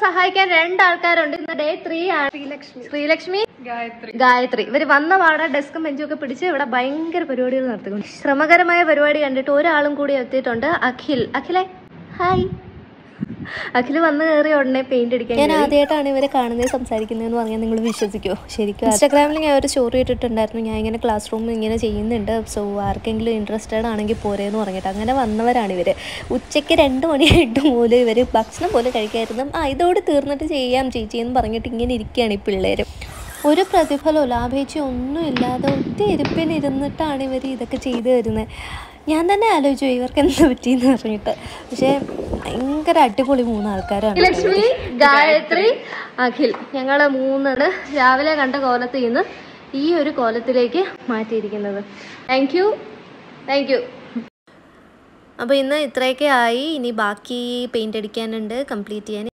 സഹായിക്കാൻ രണ്ടാൾക്കാരുണ്ട് ഇന്ന് day three ആണ് ശ്രീലക്ഷ്മി ശ്രീലക്ഷ്മി ഗായത്രി ഗായത്രി ഇവര് വന്ന പാടെ ഡെസ്കും ബെഞ്ചും ഒക്കെ പിടിച്ച് ഇവിടെ ഭയങ്കര പരിപാടികൾ നടത്തിക്കൊണ്ട് ശ്രമകരമായ പരിപാടി കണ്ടിട്ട് ഒരാളും കൂടി എത്തിയിട്ടുണ്ട് അഖിൽ അഖിലെ ഹായ് അഖിൽ വന്ന് കയറിയ ഉടനെ പെയിന്റ് അടിക്കാൻ ഞാൻ ആദ്യമായിട്ടാണ് ഇവരെ കാണുന്നത് സംസാരിക്കുന്നതെന്ന് പറഞ്ഞാൽ നിങ്ങൾ വിശ്വസിക്കുമോ ശരിക്കും ഇൻസ്റ്റാഗ്രാമിൽ ഞാൻ ഒരു സ്റ്റോറി ഇട്ടിട്ടുണ്ടായിരുന്നു ഞാൻ ഇങ്ങനെ ക്ലാസ് റൂമിൽ ഇങ്ങനെ ചെയ്യുന്നുണ്ട് സോ ആർക്കെങ്കിലും ഇൻട്രസ്റ്റഡ് ആണെങ്കിൽ പോരേന്ന് പറഞ്ഞിട്ട് അങ്ങനെ വന്നവരാണ് ഇവർ ഉച്ചയ്ക്ക് രണ്ട് മണിയായിട്ട് പോലും ഇവർ ഭക്ഷണം പോലും കഴിക്കായിരുന്നു ആ ഇതോട് തീർന്നിട്ട് ചെയ്യാം ചേച്ചി എന്ന് പറഞ്ഞിട്ട് ഇങ്ങനെ ഇരിക്കുകയാണ് ഈ പിള്ളേർ ഒരു പ്രതിഫലവും ലാഭേച്ഛയും ഒന്നും ഇല്ലാതെ ഒറ്റ ഇരിപ്പിനിരുന്നിട്ടാണ് ഇവർ ഇതൊക്കെ ചെയ്തു വരുന്നത് ഞാൻ തന്നെ ആലോചിച്ചു ഇവർക്ക് എന്താ പറ്റിയെന്ന് പറഞ്ഞിട്ട് പക്ഷേ ഭയങ്കര അടിപൊളി മൂന്ന് ആൾക്കാരാണ് ലക്ഷ്മി ഗായത്രി അഖിൽ ഞങ്ങള് മൂന്നത് രാവിലെ കണ്ട കോലത്തിൽ നിന്ന് ഈ ഒരു കോലത്തിലേക്ക് മാറ്റിയിരിക്കുന്നത് താങ്ക് യു താങ്ക് യു അപ്പോൾ ഇന്ന് ഇത്രയൊക്കെ ആയി ഇനി ബാക്കി പെയിൻ്റ് അടിക്കാനുണ്ട് കംപ്ലീറ്റ് ചെയ്യാൻ